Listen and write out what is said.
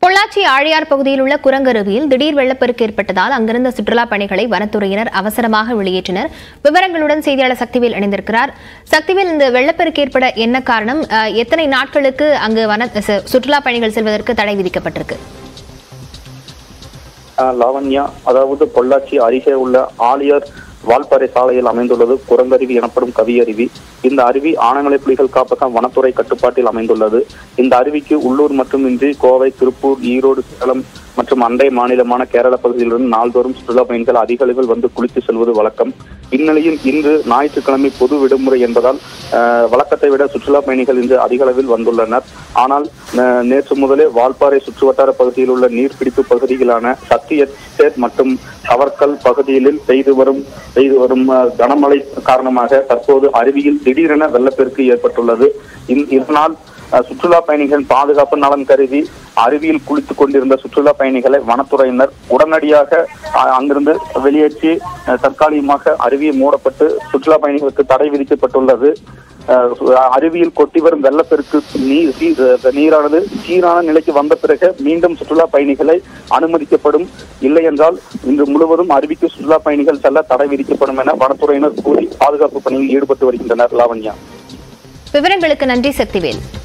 பொள்ளாச்சி ஆழியார் பகுதியில் உள்ள குரங்கருவியில் திடீர் வெள்ளப்பெருக்கு ஏற்பட்டதால் அங்கிருந்த சுற்றுலா பயணிகளை வனத்துறையினர் அவசரமாக வெளியேற்றினர் விவரங்களுடன் செய்தியாளர் சக்திவேல் இணைந்திருக்கிறார் சக்திவேல் இந்த வெள்ளப்பெருக்கு ஏற்பட என்ன காரணம் அஹ், எத்தனை நாட்களுக்கு அங்கு வன சு- சுற்றுலா பயணிகள் செல்வதற்கு தடை விதிக்கப்பட்டிருக்கு ஆஹ் லாவண்யா அதாவது பொள்ளாச்சி அருகே உள்ள ஆலியார் வால்பாறை சாலையில் அமைந்துள்ளது குரங்கருவி எனப்படும் கவியருவி இந்த அருவி ஆனமலை புலிகள் காப்பகம் வனத்துறை கட்டுப்பாட்டில் அமைந்துள்ளது இந்த அருவிக்கு உள்ளூர் மட்டுமின்றி கோவை திருப்பூர் ஈரோடு சேலம் மற்றும் அண்டை மாநிலமான கேரள பகுதியிலிருந்து நாள்தோறும் சுற்றுலா பயணிகள் அதிக அளவில் வந்து குளித்து செல்வது வழக்கம் இந்நிலையில் இன்று ஞாயிற்றுக்கிழமை பொது விடுமுறை என்பதால் ஆஹ், வழக்கத்தை விட சுற்றுலா பயணிகள் இன்று அதிக அளவில் வந்துள்ளனர் ஆனால் ஆஹ், நேற்று முதலே வால்பாறை சுற்றுவட்டார பகுதியில் உள்ள நீர்பிடிப்பு பகுதிகளான சக்தி எஸ்டேட் மற்றும் கவர்கல் பகுதிகளில் பெய்து வரும் பெய்து வரும் ஆஹ், கனமழை காரணமாக தற்போது அருவியில் திடீரென வெள்ளப்பெருக்கு ஏற்பட்டுள்ளது இந்- இதனால் ஆஹ், சுற்றுலா பயணிகளின் பாதுகாப்பு நலன் கருதி அருவியில் குளித்துக் கொண்டிருந்த சுற்றுலா பயணிகளை வனத்துறையினர் உடனடியாக ஆஹ், அங்கிருந்து வெளியேற்றி ஆஹ், தற்காலிகமாக அருவியை மூடப்பட்டு சுற்றுலா பயணிகளுக்கு தடை விதிக்கப்பட்டுள்ளது ஆஹ், அருவியில் கொட்டி வரும் வெள்ளப்பெருக்கு நீர் சீ- அஹ், நீரானது சீரான நிலைக்கு வந்த பிறகு மீண்டும் சுற்றுலா பயணிகளை அனுமதிக்கப்படும் இல்லை என்றால் இன்று முழுவதும் அருவிக்கு சுற்றுலா பயணிகள் செல்ல தடை விதிக்கப்படும் என வனத்துறையினர் கூறி பாதுகாப்பு பணியில் ஈடுபட்டு வருகின்றனர் லாவண்யா விவரங்களுக்கு நன்றி சக்திவேல்